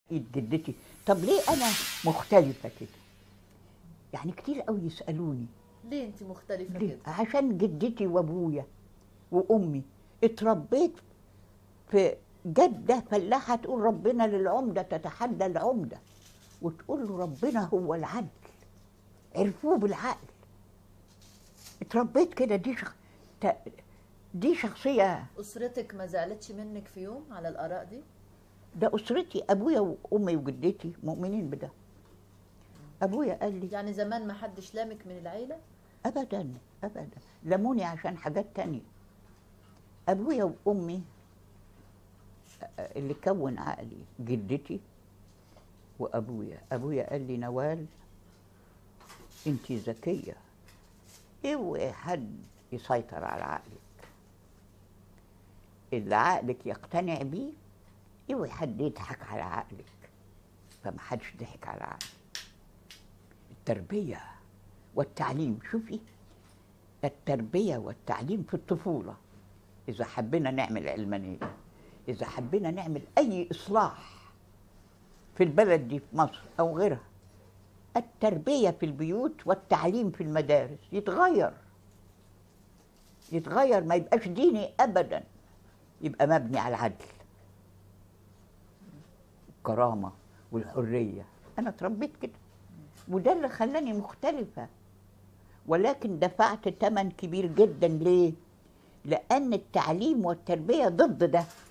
ايد جدتي طب ليه انا مختلفه كده يعني كتير قوي يسالوني ليه انت مختلفه ليه؟ كده عشان جدتي وابويا وامي اتربيت في جده فلاحه تقول ربنا للعمده تتحدى العمده وتقول له ربنا هو العدل عرفوه بالعقل اتربيت كده دي شخ... ت- دي شخصيه اسرتك ما زعلتش منك في يوم على الاراء دي ده اسرتي ابويا وامي وجدتي مؤمنين بده ابويا قال لي يعني زمان ما حدش لامك من العيله ابدا ابدا لموني عشان حاجات تانية ابويا وامي اللي كون عقلي جدتي وابويا ابويا قال لي نوال انت ذكيه اوعي حد يسيطر على عقلك اللي عقلك يقتنع بيه اوعي حد يضحك على عقلك فما حدش ضحك على عقلي التربيه والتعليم شوفي التربية والتعليم في الطفولة إذا حبينا نعمل علمانية إذا حبينا نعمل أي إصلاح في البلد دي في مصر أو غيرها التربية في البيوت والتعليم في المدارس يتغير يتغير ما يبقاش ديني أبدا يبقى مبني على العدل الكرامة والحرية أنا اتربيت كده وده اللي خلاني مختلفة ولكن دفعت ثمن كبير جدا ليه؟ لأن التعليم والتربية ضد ده